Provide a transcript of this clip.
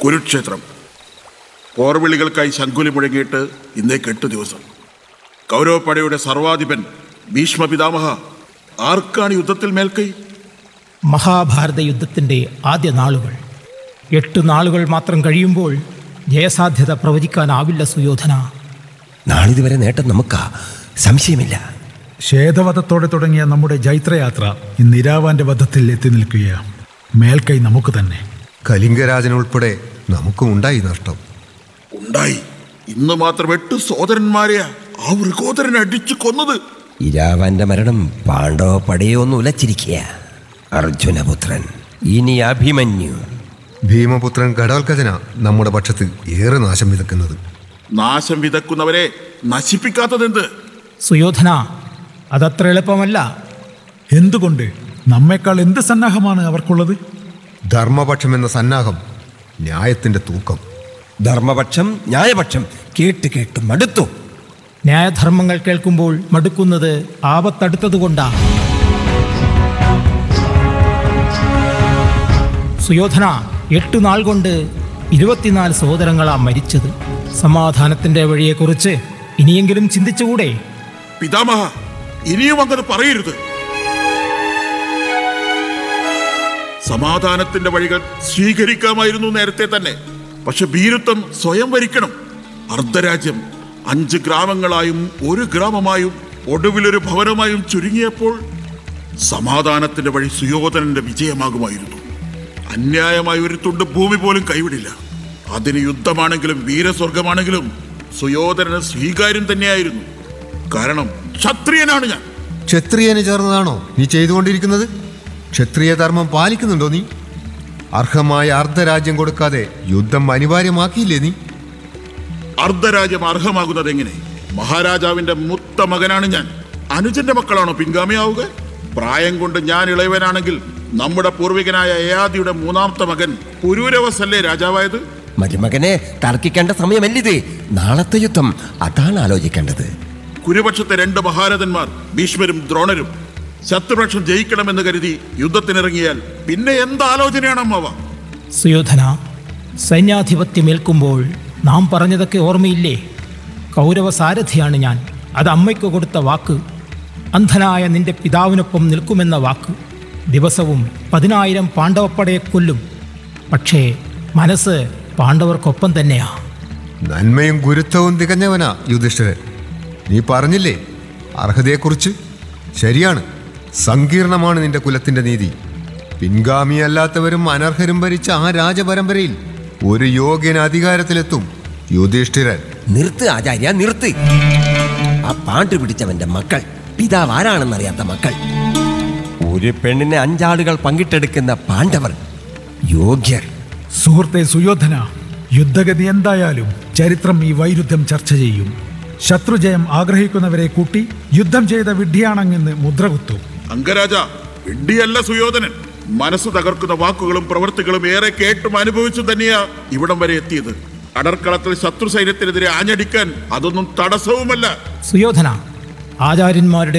കുരുക്ഷേത്രം പോർവിളികൾക്കായി ശങ്കുലി മുഴങ്ങിയിട്ട് ഇന്നേക്ക് എട്ട് ദിവസം കൗരവപ്പടയുടെ സർവാധിപൻ ഭീഷ്മ പിതാമഹ ആർക്കാണ് യുദ്ധത്തിൽ മേൽക്കൈ മഹാഭാരത യുദ്ധത്തിൻ്റെ ആദ്യ നാളുകൾ എട്ട് നാളുകൾ മാത്രം കഴിയുമ്പോൾ ജയസാധ്യത പ്രവചിക്കാനാവില്ല സുയോധന നാളിതുവരെ നേട്ടം നമുക്കാ സംശയമില്ല ശ്വേതവധത്തോടെ തുടങ്ങിയ നമ്മുടെ ജൈത്രയാത്ര ഇന്ന് ഇരാവാന്റെ വധത്തിൽ എത്തി നിൽക്കുകയാണ് മേൽക്കൈ നമുക്ക് തന്നെ കലിംഗരാജനുൾപ്പെടെ നമുക്കും ഉണ്ടായി നഷ്ടം ഉണ്ടായി ഇന്ന് മാത്രം എട്ട് സോദരന്മാരെയാ ആ വൃഗോദരൻ അടിച്ചു കൊന്നത് ഇരാവന്റെ മരണം പാണ്ഡവ പടയൊന്നും ഉലച്ചിരിക്കുക അർജുനപുത്രൻ ഇനി അഭിമന്യു ഭീമപുത്രൻ ഘടോൽക്കജന നമ്മുടെ പക്ഷത്ത് ഏറെ നാശം വിതക്കുന്നത് നാശം വിതക്കുന്നവരെ നശിപ്പിക്കാത്തതെന്ത് സുയോധന അതത്ര എളുപ്പമല്ല എന്തുകൊണ്ട് നമ്മെക്കാൾ എന്ത് സന്നാഹമാണ് അവർക്കുള്ളത് ധർമ്മപക്ഷം എന്ന സന്നാഹം ന്യായത്തിന്റെ തൂക്കം ധർമ്മപക്ഷം ന്യായപക്ഷം കേട്ട് കേട്ട് മടുത്തു ന്യായധർമ്മങ്ങൾ കേൾക്കുമ്പോൾ മടുക്കുന്നത് ആപത്തടുത്തതുകൊണ്ടാ സുയോധന എട്ടു നാൾ കൊണ്ട് ഇരുപത്തിനാല് സഹോദരങ്ങളാ മരിച്ചത് സമാധാനത്തിന്റെ വഴിയെക്കുറിച്ച് ഇനിയെങ്കിലും ചിന്തിച്ചുകൂടെ പിതാമഹ ഇനിയും അങ്ങനെ പറയരുത് സമാധാനത്തിന്റെ വഴികൾ സ്വീകരിക്കാമായിരുന്നു നേരത്തെ തന്നെ പക്ഷെ ഭീരുത്വം സ്വയം വരിക്കണം അർദ്ധരാജ്യം അഞ്ച് ഗ്രാമങ്ങളായും ഒരു ഗ്രാമമായും ഒടുവിലൊരു ഭവനമായും ചുരുങ്ങിയപ്പോൾ സമാധാനത്തിന്റെ വഴി സുയോധനന്റെ വിജയമാകുമായിരുന്നു അന്യായമായ ഒരു തുണ്ട് ഭൂമി പോലും കൈവിടില്ല അതിന് യുദ്ധമാണെങ്കിലും വീരസ്വർഗമാണെങ്കിലും സുയോധനന് സ്വീകാര്യം തന്നെയായിരുന്നു കാരണം ക്ഷത്രിയനാണ് ഞാൻ ക്ഷത്രിയന് ചേർന്നതാണോ നീ ചെയ്തുകൊണ്ടിരിക്കുന്നത് ക്ഷത്രിയ ധർമ്മം പാലിക്കുന്നുണ്ടോ നീ അർഹമായ അർദ്ധരാജ്യം കൊടുക്കാതെ യുദ്ധം അനിവാര്യമാക്കിയില്ലേ നീ അർദ്ധരാജ്യം അർഹമാകുന്നത് എങ്ങനെ മഹാരാജാവിന്റെ മുത്ത മകനാണ് ഞാൻ അനുജന്റെ മക്കളാണോ പിൻഗാമിയാവുക പ്രായം കൊണ്ട് ഞാൻ ഇളയവനാണെങ്കിൽ നമ്മുടെ പൂർവികനായ യയാദിയുടെ മൂന്നാമത്തെ മകൻ പുരൂരവസല്ലേ രാജാവായത് മരുമകനെ തർക്കിക്കേണ്ട സമയമല്ലിത് നാളത്തെ യുദ്ധം അതാണ് ആലോചിക്കേണ്ടത് കുരുപക്ഷത്തെ രണ്ട് മഹാരഥന്മാർ ഭീഷ്മരും ദ്രോണരും ശത്രുപക്ഷം ജയിക്കണമെന്ന് കരുതി യുദ്ധത്തിനിറങ്ങിയാൽ പിന്നെ എന്ത് ആലോചനയാണ് അമ്മാവ സുയോധന സൈന്യാധിപത്യമേൽക്കുമ്പോൾ നാം പറഞ്ഞതൊക്കെ ഓർമ്മയില്ലേ കൗരവ സാരഥിയാണ് ഞാൻ അത് അമ്മയ്ക്ക് കൊടുത്ത വാക്ക് അന്ധനായ നിന്റെ പിതാവിനൊപ്പം നിൽക്കുമെന്ന വാക്ക് ദിവസവും പതിനായിരം പാണ്ഡവപ്പടയെ കൊല്ലും പക്ഷേ മനസ്സ് പാണ്ഡവർക്കൊപ്പം തന്നെയാ നന്മയും ഗുരുത്വവും തികഞ്ഞവനാ യുധിഷ്ഠിരൻ നീ പറഞ്ഞില്ലേ അർഹതയെക്കുറിച്ച് ശരിയാണ് സങ്കീർണമാണ് നിന്റെ കുലത്തിന്റെ നീതി പിൻഗാമിയല്ലാത്തവരും അനർഹരും ഭരിച്ച ആ രാജപരമ്പരയിൽ ഒരു യോഗ്യൻ അധികാരത്തിലെത്തും യുധിഷ്ഠിരൻ നിർത്ത് ആചാര്യ നിർത്ത് ആ പാണ്ടു പിടിച്ചവന്റെ മക്കൾ പിതാവ് ആരാണെന്നറിയാത്ത മക്കൾ ഒരു പെണ്ണിനെ അഞ്ചാളുകൾ പങ്കിട്ടെടുക്കുന്ന പാണ്ഡവർ യോഗ്യർ സുഹൃത്തെ സുയോധന യുദ്ധഗതി എന്തായാലും ചരിത്രം ഈ വൈരുദ്ധ്യം ചർച്ച ചെയ്യും ശത്രുജയം ആഗ്രഹിക്കുന്നവരെ കൂട്ടി യുദ്ധം ചെയ്ത വിഡ്ഢിയാണെന്ന് മുദ്രകുത്തു അംഗരാജ വിഡ്ഢിയല്ല സുയോധനൻ മനസ്സ് തകർക്കുന്ന വാക്കുകളും പ്രവൃത്തികളും ഏറെ കേട്ടും അനുഭവിച്ചും തന്നെയാ ഇവിടം വരെ എത്തിയത് അടർക്കളത്തിൽ ശത്രു സൈന്യത്തിനെതിരെ ആഞ്ഞടിക്കാൻ അതൊന്നും തടസ്സവുമല്ല സുയോധന ആചാര്യന്മാരുടെ